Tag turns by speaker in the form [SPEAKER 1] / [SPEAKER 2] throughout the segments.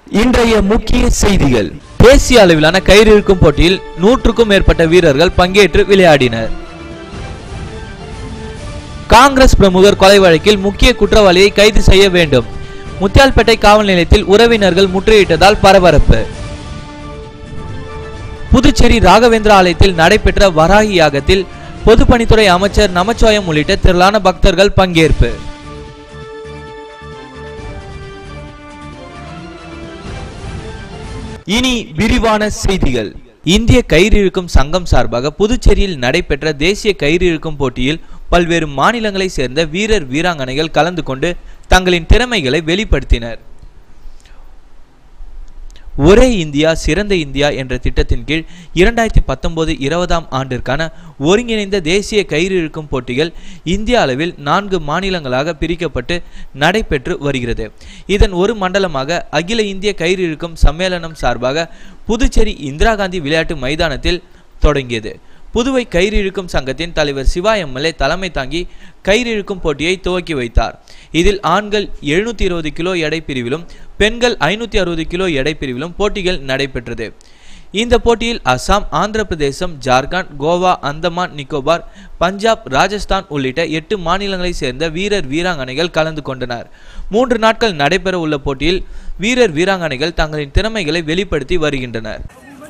[SPEAKER 1] இன்றைய முக்கிய செய்திகள் தேசிய அளவிலான கயிறு இழுக்கும் போட்டியில் நூற்றுக்கும் மேற்பட்ட வீரர்கள் பங்கேற்று விளையாடினர் காங்கிரஸ் பிரமுகர் கொலை வழக்கில் முக்கிய குற்றவாளியை கைது செய்ய வேண்டும் முத்தியால்பேட்டை காவல் நிலையத்தில் உறவினர்கள் முற்றுகையிட்டதால் பரபரப்பு புதுச்சேரி ராகவேந்திர ஆலயத்தில் நடைபெற்ற வராகி யாகத்தில் பொதுப்பணித்துறை அமைச்சர் நமச்சிவாயம் உள்ளிட்ட திரளான பக்தர்கள் பங்கேற்பு இனி விரிவான செய்திகள் இந்திய கயிறு இழுக்கும் சங்கம் சார்பாக புதுச்சேரியில் நடைபெற்ற தேசிய கயிறு இழுக்கும் போட்டியில் பல்வேறு மாநிலங்களைச் சேர்ந்த வீரர் வீராங்கனைகள் கலந்து கொண்டு தங்களின் திறமைகளை வெளிப்படுத்தினர் ஒரே இந்தியா சிறந்த இந்தியா என்ற திட்டத்தின் கீழ் இரண்டாயிரத்தி பத்தொன்பது இருபதாம் ஆண்டிற்கான ஒருங்கிணைந்த தேசிய கயிறு இழுக்கும் போட்டிகள் இந்திய அளவில் நான்கு மாநிலங்களாக பிரிக்கப்பட்டு நடைபெற்று வருகிறது இதன் ஒரு மண்டலமாக அகில இந்திய கயிறு இழுக்கும் சம்மேளனம் சார்பாக புதுச்சேரி இந்திரா காந்தி விளையாட்டு மைதானத்தில் தொடங்கியது புதுவை கயிறு இழுக்கும் சங்கத்தின் தலைவர் சிவா எம்எல்ஏ தலைமை தாங்கி கயிறு இழுக்கும் போட்டியை துவக்கி வைத்தார் இதில் ஆண்கள் எழுநூத்தி இருபது கிலோ எடை பிரிவிலும் பெண்கள் ஐநூத்தி அறுபது கிலோ எடை பிரிவிலும் போட்டிகள் நடைபெற்றது இந்த போட்டியில் அசாம் ஆந்திர பிரதேசம் ஜார்க்கண்ட் கோவா அந்தமான் நிக்கோபார் பஞ்சாப் ராஜஸ்தான் உள்ளிட்ட எட்டு மாநிலங்களைச் சேர்ந்த வீரர் வீராங்கனைகள் கலந்து கொண்டனர் மூன்று நாட்கள் நடைபெற உள்ள போட்டியில் வீரர் வீராங்கனைகள் தங்களின் திறமைகளை வெளிப்படுத்தி வருகின்றனர்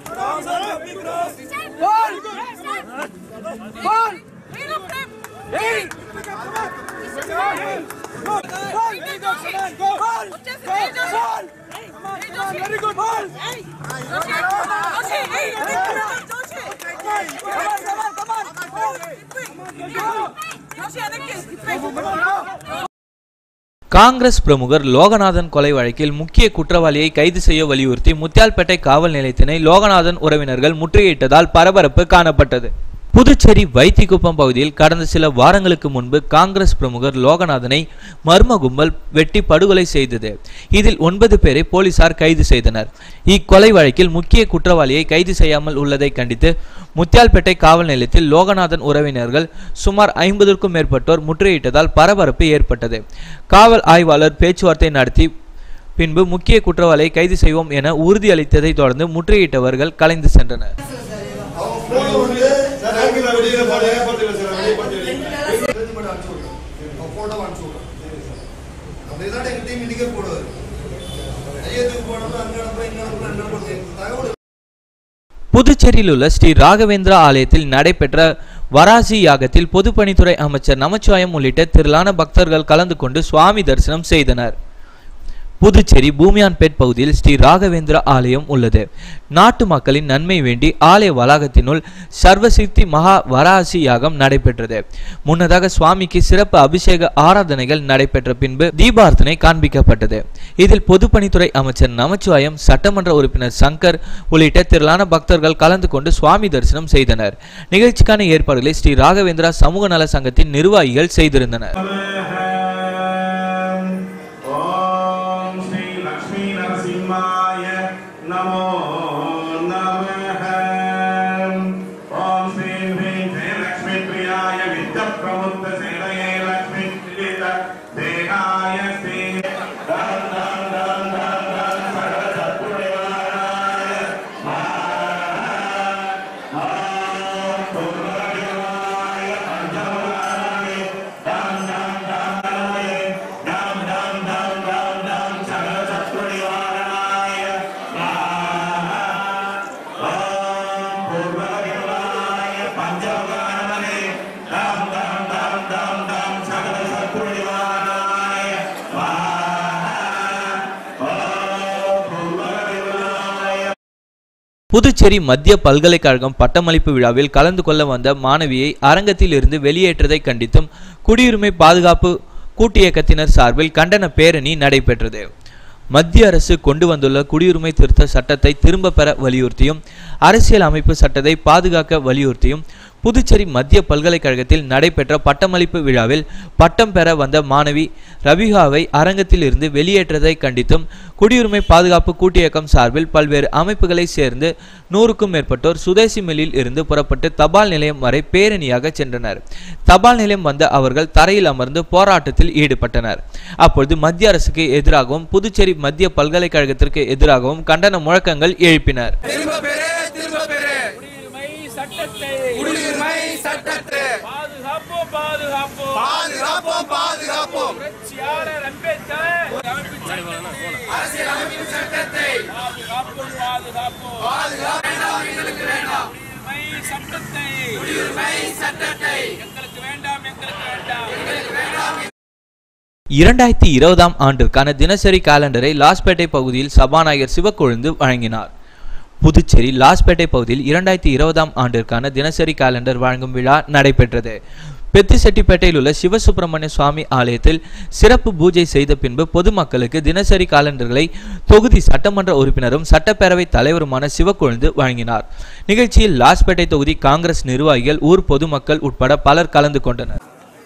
[SPEAKER 1] காங்கிரஸ் பிரமுகர் லோகநாதன் கொலை வழக்கில் முக்கிய குற்றவாளியை கைது செய்ய வலியுறுத்தி முத்தியால்பேட்டை காவல் நிலையத்தினை லோகநாதன் உறவினர்கள் முற்றுகையிட்டதால் பரபரப்பு காணப்பட்டது புதுச்சேரி வைத்திக்குப்பம் பகுதியில் கடந்த சில வாரங்களுக்கு முன்பு காங்கிரஸ் பிரமுகர் லோகநாதனை மர்ம கும்பல் வெட்டி படுகொலை செய்தது இதில் ஒன்பது பேரை போலீசார் கைது செய்தனர் இக்கொலை வழக்கில் முக்கிய குற்றவாளியை கைது செய்யாமல் உள்ளதை கண்டித்து முத்தியால்பேட்டை காவல் நிலையத்தில் லோகநாதன் உறவினர்கள் சுமார் ஐம்பதுக்கும் மேற்பட்டோர் முற்றுகையிட்டதால் பரபரப்பு ஏற்பட்டது காவல் ஆய்வாளர் பேச்சுவார்த்தை நடத்தி பின்பு முக்கிய குற்றவாளியை கைது செய்வோம் என உறுதியளித்ததை தொடர்ந்து முற்றுகையிட்டவர்கள் கலைந்து சென்றனர்
[SPEAKER 2] போன வந்து ஆங்கில வெளியில போட ஏற்படுத்தி சார் வெளிப்படுத்தி
[SPEAKER 3] போட்டோ அனுப்பிச்சு விடுறோம் அப்படிதான் எங்க டீம் இன்னைக்கே போடுவார் ஐயத்துக்கு போனோம்னா அங்க அனுப்புறோம் இங்க அனுப்புறோம் என்ன பண்ணுறேன் தகவல்
[SPEAKER 1] புதுச்சேரியில் உள்ள ஸ்ரீ ராகவேந்திரா ஆலயத்தில் நடைபெற்ற வராசி யாகத்தில் பொதுப்பணித்துறை அமைச்சர் நமச்சிவாயம் உள்ளிட்ட திரளான பக்தர்கள் கலந்து கொண்டு சுவாமி தரிசனம் செய்தனர் புதுச்சேரி பூமியான்பேட் பகுதியில் ஸ்ரீ ராகவேந்திரா ஆலயம் உள்ளது நாட்டு மக்களின் நன்மை வேண்டி ஆலய வளாகத்தினுள் சர்வசித்தி மகா வராசி யாகம் நடைபெற்றது முன்னதாக சுவாமிக்கு சிறப்பு அபிஷேக ஆராதனைகள் நடைபெற்ற பின்பு தீபார்த்தனை காண்பிக்கப்பட்டது இதில் பொதுப்பணித்துறை அமைச்சர் நமச்சிவாயம் சட்டமன்ற உறுப்பினர் சங்கர் உள்ளிட்ட திரளான பக்தர்கள் கலந்து கொண்டு சுவாமி தரிசனம் செய்தனர் நிகழ்ச்சிக்கான ஏற்பாடுகளை ஸ்ரீ ராகவேந்திரா சமூக நல சங்கத்தின் நிர்வாகிகள் செய்திருந்தனர்
[SPEAKER 4] ॐ श्री लक्ष्मी नरसिंहाय नमो नमः ॐ श्री ह्रीं जय लक्ष्मी प्रियाय विद्यप्रमुक्त सेनये लक्ष्मी प्रियत देहाय श्री धन धन धन धन धन सकल सत्पुरेवाय ॐ पूर्णदेवाय पंचमहाराय धन धन धन धनाय धम धम धम धम धम सकल सत्पुरेवाय ॐ पूर्णदेवाय पंचमहाराय धम धम धम धम धम सकल सत्पुरेवाय ॐ पूर्णदेवाय
[SPEAKER 1] புதுச்சேரி மத்திய பல்கலைக்கழகம் பட்டமளிப்பு விழாவில் கலந்து கொள்ள வந்த மாணவியை அரங்கத்தில் இருந்து வெளியேற்றதை கண்டித்தும் குடியுரிமை பாதுகாப்பு கூட்டு இயக்கத்தினர் சார்பில் கண்டன பேரணி நடைபெற்றது மத்திய அரசு கொண்டு வந்துள்ள குடியுரிமை திருத்த சட்டத்தை திரும்ப பெற வலியுறுத்தியும் அரசியல் அமைப்பு சட்டத்தை பாதுகாக்க வலியுறுத்தியும் புதுச்சேரி மத்திய பல்கலைக்கழகத்தில் நடைபெற்ற பட்டமளிப்பு விழாவில் பட்டம் பெற வந்த மாணவி ரபிகாவை அரங்கத்தில் இருந்து வெளியேற்றதை கண்டித்தும் குடியுரிமை பாதுகாப்பு கூட்டியக்கம் சார்பில் பல்வேறு அமைப்புகளை சேர்ந்து நூறுக்கும் மேற்பட்டோர் சுதேசி மில்லில் இருந்து புறப்பட்டு தபால் நிலையம் வரை பேரணியாக சென்றனர் தபால் நிலையம் வந்த அவர்கள் தரையில் அமர்ந்து போராட்டத்தில் ஈடுபட்டனர் அப்பொழுது மத்திய அரசுக்கு எதிராகவும் புதுச்சேரி மத்திய பல்கலைக்கழகத்திற்கு எதிராகவும் கண்டன முழக்கங்கள் எழுப்பினர்
[SPEAKER 5] குடியுரிமை சட்டத்தை
[SPEAKER 3] குடியுரிமை சட்டத்தை
[SPEAKER 5] பாதுகாப்போம் பாதுகாப்போம்
[SPEAKER 3] பாதுகாப்போம் பாதுகாப்போம்
[SPEAKER 5] புரட்சியாளர் அம்பேத்கர் அரசியல் அமைப்பு சட்டத்தை பாதுகாப்போம் பாதுகாப்போம் குடியுரிமை சட்டத்தை குடியுரிமை சட்டத்தை எங்களுக்கு வேண்டாம் எங்களுக்கு வேண்டாம் எங்களுக்கு வேண்டாம்
[SPEAKER 1] இரண்டாயிரத்தி இருபதாம் ஆண்டிற்கான தினசரி காலண்டரை லாஸ்பேட்டை பகுதியில் சபாநாயகர் சிவக்கொழுந்து வழங்கினார் புதுச்சேரி லாஸ்பேட்டை பகுதியில் இரண்டாயிரத்தி இருபதாம் ஆண்டிற்கான தினசரி காலண்டர் வழங்கும் விழா நடைபெற்றது பெத்திசெட்டிப்பேட்டையில் உள்ள சிவசுப்பிரமணிய சுவாமி ஆலயத்தில் சிறப்பு பூஜை செய்த பின்பு பொதுமக்களுக்கு தினசரி காலண்டர்களை தொகுதி சட்டமன்ற உறுப்பினரும் சட்டப்பேரவை தலைவருமான சிவக்கொழுந்து வழங்கினார் நிகழ்ச்சியில் லாஸ்பேட்டை தொகுதி காங்கிரஸ் நிர்வாகிகள் ஊர் பொதுமக்கள் உட்பட பலர் கலந்து கொண்டனர்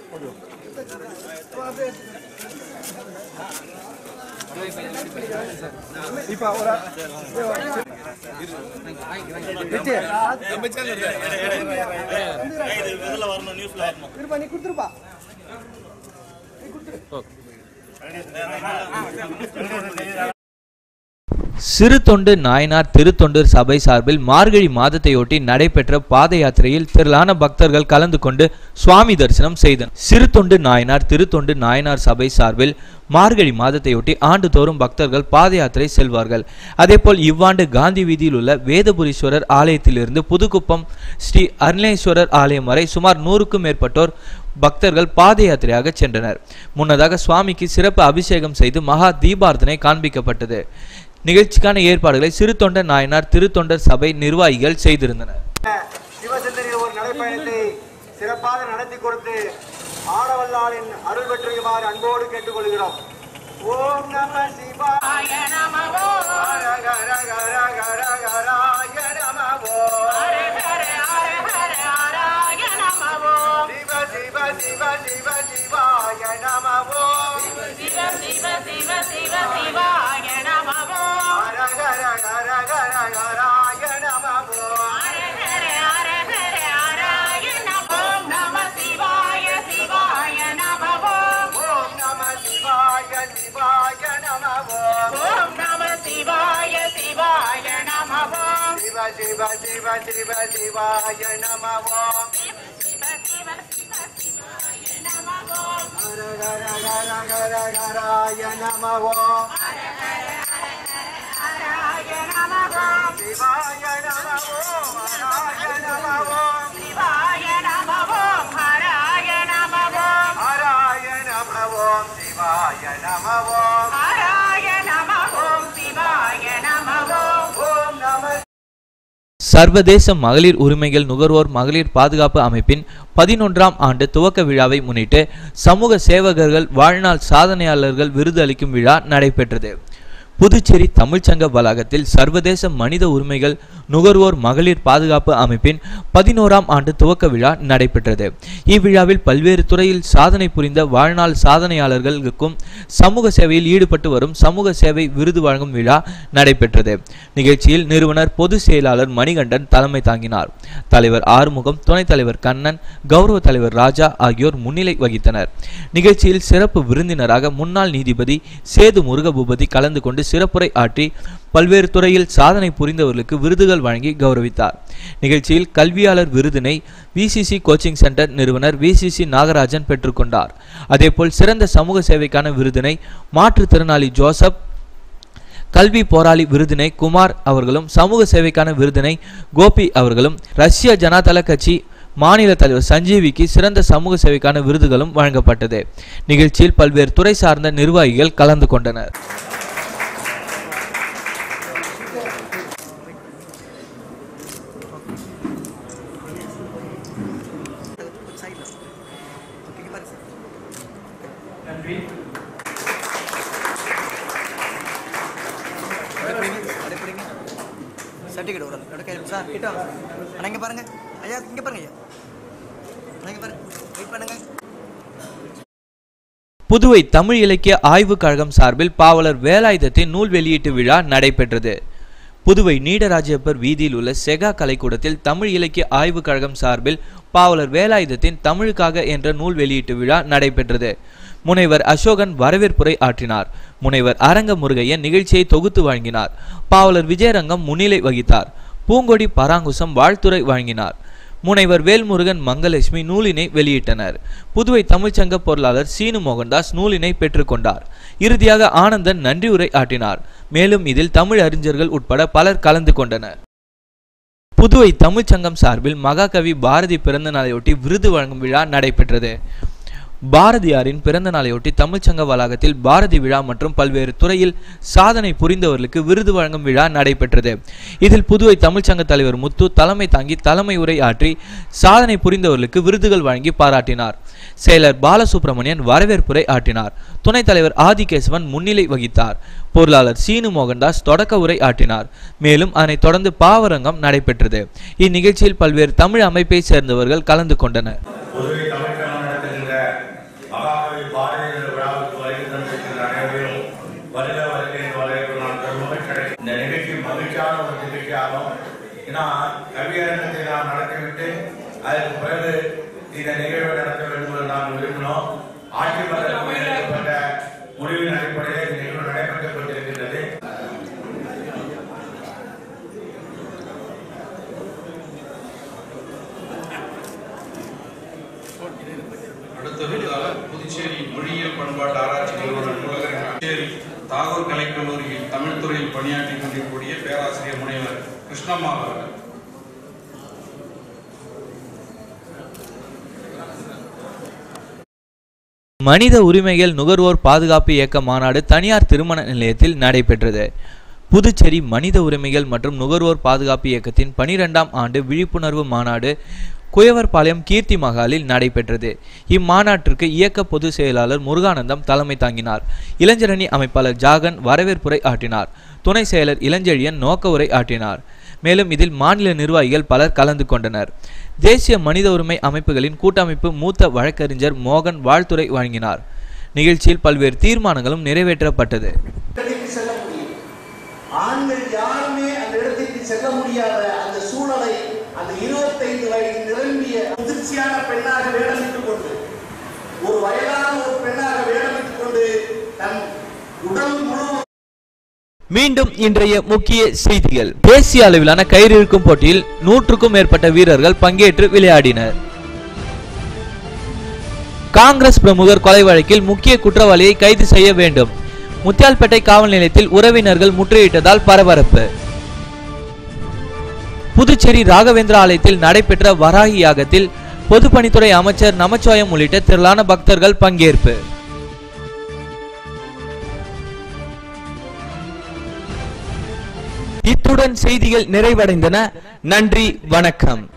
[SPEAKER 1] சிறு தொண்டு நாயனார் திருத்தொண்டர் சபை சார்பில் மார்கழி மாதத்தையொட்டி நடைபெற்ற பாத யாத்திரையில் திரளான பக்தர்கள் கலந்து கொண்டு சுவாமி தரிசனம் செய்தனர் சிறு தொண்டு நாயனார் திருத்தொண்டு நாயனார் சபை சார்பில் மார்கழி மாதத்தையொட்டி ஆண்டுதோறும் பக்தர்கள் பாத யாத்திரை செல்வார்கள் அதேபோல் இவ்வாண்டு காந்தி வீதியில் உள்ள வேதபுரீஸ்வரர் ஆலயத்திலிருந்து புதுக்குப்பம் ஸ்ரீ அருணேஸ்வரர் ஆலயம் வரை சுமார் நூறுக்கும் மேற்பட்டோர் பக்தர்கள் பாத யாத்திரையாக சென்றனர் முன்னதாக சுவாமிக்கு சிறப்பு அபிஷேகம் செய்து மகா தீபார்த்தனை காண்பிக்கப்பட்டது நிகழ்ச்சிக்கான ஏற்பாடுகளை சிறு தொண்டர் நாயனார் திருத்தொண்டர் சபை நிர்வாகிகள் செய்திருந்தனர்
[SPEAKER 6] சிவசிந்தனையில் ஒரு நடைப்பயணத்தை சிறப்பாக நடத்தி கொடுத்து ஆடவல்லாளின் அருள் பெற்றுமாறு அன்போடு கேட்டுக்கொள்கிறோம் ஓம் நம சிவாய நமோ ஹர ஹர ஹர ஹர ஹராய நமோ சிவ சிவ சிவ சிவ சிவாய நமோ ஹர ஹர ஹர ஹர ஹராய நமோ ஓம் நம சிவாய சிவாய நமோ சிவ சிவ சிவ சிவ சிவாய நமோ ஹர ஹர ஹர ஹர ஹராய நமோ சிவாய நமோ ஹராய நமோ ஹராய நமோ சிவாய நமோ ஓம் நம
[SPEAKER 1] சர்வதேச மகளிர் உரிமைகள் நுகர்வோர் மகளிர் பாதுகாப்பு அமைப்பின் பதினொன்றாம் ஆண்டு துவக்க விழாவை முன்னிட்டு சமூக சேவகர்கள் வாழ்நாள் சாதனையாளர்கள் விருது அளிக்கும் விழா நடைபெற்றது புதுச்சேரி தமிழ்ச்சங்க வளாகத்தில் சர்வதேச மனித உரிமைகள் நுகர்வோர் மகளிர் பாதுகாப்பு அமைப்பின் பதினோராம் ஆண்டு துவக்க விழா நடைபெற்றது இவ்விழாவில் பல்வேறு துறையில் சாதனை புரிந்த வாழ்நாள் சாதனையாளர்களுக்கும் சமூக சேவையில் ஈடுபட்டு வரும் சமூக சேவை விருது வழங்கும் விழா நடைபெற்றது நிகழ்ச்சியில் நிறுவனர் பொதுச் செயலாளர் மணிகண்டன் தலைமை தாங்கினார் தலைவர் ஆறுமுகம் துணைத் தலைவர் கண்ணன் கௌரவ தலைவர் ராஜா ஆகியோர் முன்னிலை வகித்தனர் நிகழ்ச்சியில் சிறப்பு விருந்தினராக முன்னாள் நீதிபதி சேது முருகபூபதி கலந்து கொண்டு சிறப்புரை ஆற்றி பல்வேறு துறையில் சாதனை புரிந்தவர்களுக்கு விருதுகள் வழங்கி கௌரவித்தார் நிகழ்ச்சியில் கல்வியாளர் விருதினை விசிசி கோச்சிங் சென்டர் நிறுவனர் விசிசி நாகராஜன் பெற்றுக்கொண்டார் அதேபோல் சிறந்த சமூக சேவைக்கான விருதினை மாற்றுத்திறனாளி ஜோசப் கல்வி போராளி விருதினை குமார் அவர்களும் சமூக சேவைக்கான விருதினை கோபி அவர்களும் ரஷ்ய ஜனதள கட்சி மாநில தலைவர் சஞ்சீவிக்கு சிறந்த சமூக சேவைக்கான விருதுகளும் வழங்கப்பட்டது நிகழ்ச்சியில் பல்வேறு துறை சார்ந்த நிர்வாகிகள் கலந்து கொண்டனர்
[SPEAKER 6] சர்டிஃபிகேட் ஒரு இடக்கை சார் கிட்ட வாங்க. அண்ணா இங்கே பாருங்க ஐயா இங்கே பாருங்க ஐயா
[SPEAKER 1] புதுவை தமிழ் இலக்கிய ஆய்வுக் கழகம் சார்பில் பாவலர் வேலாயுதத்தின் நூல் வெளியீட்டு விழா நடைபெற்றது புதுவை நீடராஜப்பர் வீதியில் உள்ள செகா கலைக்கூடத்தில் தமிழ் இலக்கிய ஆய்வுக் கழகம் சார்பில் பாவலர் வேலாயுதத்தின் தமிழுக்காக என்ற நூல் வெளியீட்டு விழா நடைபெற்றது முனைவர் அசோகன் வரவேற்புரை ஆற்றினார் முனைவர் அரங்க முருகையன் நிகழ்ச்சியை தொகுத்து வழங்கினார் பாவலர் விஜயரங்கம் முன்னிலை வகித்தார் பூங்கொடி பராங்குசம் வாழ்த்துரை வழங்கினார் முனைவர் வேல்முருகன் மங்கலட்சுமி நூலினை வெளியிட்டனர் புதுவை தமிழ்ச்சங்க பொருளாளர் சீனு மோகன்தாஸ் நூலினை பெற்றுக்கொண்டார் இறுதியாக ஆனந்தன் நன்றியுரை ஆற்றினார் மேலும் இதில் தமிழ் அறிஞர்கள் உட்பட பலர் கலந்து கொண்டனர் புதுவை தமிழ்ச்சங்கம் சார்பில் மகாகவி பாரதி பிறந்த நாளையொட்டி விருது வழங்கும் விழா நடைபெற்றது பாரதியாரின் பிறந்த நாளையொட்டி தமிழ்ச்சங்க வளாகத்தில் பாரதி விழா மற்றும் பல்வேறு துறையில் சாதனை புரிந்தவர்களுக்கு விருது வழங்கும் விழா நடைபெற்றது இதில் புதுவை தமிழ்ச்சங்க தலைவர் முத்து தலைமை தாங்கி தலைமை உரை ஆற்றி சாதனை புரிந்தவர்களுக்கு விருதுகள் வழங்கி பாராட்டினார் செயலர் பாலசுப்ரமணியன் வரவேற்புரை ஆற்றினார் துணைத் தலைவர் ஆதிகேசவன் முன்னிலை வகித்தார் பொருளாளர் சீனு மோகன்தாஸ் தொடக்க உரை ஆற்றினார் மேலும் அதனைத் தொடர்ந்து பாவரங்கம் நடைபெற்றது இந்நிகழ்ச்சியில் பல்வேறு தமிழ் அமைப்பை சேர்ந்தவர்கள் கலந்து கொண்டனர்
[SPEAKER 4] புதுவை தமிழ்ச்சங்கம் நடத்துகின்ற மகாகவி பாரதியார் விழாவுக்கு வருகை தந்திருக்கின்ற அனைவரையும் வருக வருகை என்று வரவேற்பு நான் பெருமகிழ்ச்சி அடைகிறேன். இந்த நிகழ்ச்சி மகிழ்ச்சியான ஒரு நிகழ்ச்சியாகும் ஏன்னா கவியரங்கத்தை நாம் நடத்திவிட்டு அதற்கு பிறகு இந்த நிகழ்வை நடத்த வேண்டும் என்று நாம் விரும்பினோம் ஆட்சி மன்றத்தில் எடுக்கப்பட்ட முடிவின் அடிப்படையில் இந்த நிகழ்வு நடைபெற்றப்பட்டிருக்கின்றது
[SPEAKER 7] அடுத்ததாக புதுச்சேரி மொழியியல் பண்பாட்டு ஆராய்ச்சி நிறுவன நூலகர் புதுச்சேரி தாகூர் கலைக்கல்லூரியில் தமிழ் துறையில் பணியாற்றிக் கொண்டிருக்கக்கூடிய பேராசிரியர் முனைவர் கிருஷ்ணம்மா அவர்கள்
[SPEAKER 1] மனித உரிமைகள் நுகர்வோர் பாதுகாப்பு இயக்க மாநாடு தனியார் திருமண நிலையத்தில் நடைபெற்றது புதுச்சேரி மனித உரிமைகள் மற்றும் நுகர்வோர் பாதுகாப்பு இயக்கத்தின் பனிரெண்டாம் ஆண்டு விழிப்புணர்வு மாநாடு குயவர்பாளையம் கீர்த்தி மகாலில் நடைபெற்றது இம்மாநாட்டிற்கு இயக்க பொதுச் செயலாளர் முருகானந்தம் தலைமை தாங்கினார் இளைஞரணி அமைப்பாளர் ஜாகன் வரவேற்புரை ஆற்றினார் துணை செயலர் இளஞ்செழியன் நோக்க உரை ஆற்றினார் மேலும் இதில் மாநில நிர்வாகிகள் பலர் கலந்து கொண்டனர் தேசிய மனித உரிமை அமைப்புகளின் கூட்டமைப்பு மூத்த வழக்கறிஞர் மோகன் வாழ்த்துரை வழங்கினார் நிகழ்ச்சியில் பல்வேறு தீர்மானங்களும் நிறைவேற்றப்பட்டது
[SPEAKER 8] இடத்திற்கு செல்ல முடியும் ஆண்கள் யாருமே அந்த இடத்திற்கு செல்ல முடியாத அந்த சூழலை அந்த இருபத்தைந்து வயது நிரம்பிய முதிர்ச்சியான பெண்ணாக வேடமிட்டுக் கொண்டு ஒரு வயதான ஒரு பெண்ணாக வேடமிட்டுக் கொண்டு தன் உடல் முழுவதும்
[SPEAKER 1] மீண்டும் இன்றைய முக்கிய செய்திகள் தேசிய அளவிலான கயிறு இழுக்கும் போட்டியில் நூற்றுக்கும் மேற்பட்ட வீரர்கள் பங்கேற்று விளையாடினர் காங்கிரஸ் பிரமுகர் கொலை வழக்கில் முக்கிய குற்றவாளியை கைது செய்ய வேண்டும் முத்தியால்பேட்டை காவல் நிலையத்தில் உறவினர்கள் முற்றுகையிட்டதால் பரபரப்பு புதுச்சேரி ராகவேந்திர ஆலயத்தில் நடைபெற்ற வராகி யாகத்தில் பொதுப்பணித்துறை அமைச்சர் நமச்சிவாயம் உள்ளிட்ட திரளான பக்தர்கள் பங்கேற்பு இத்துடன் செய்திகள் நிறைவடைந்தன நன்றி வணக்கம்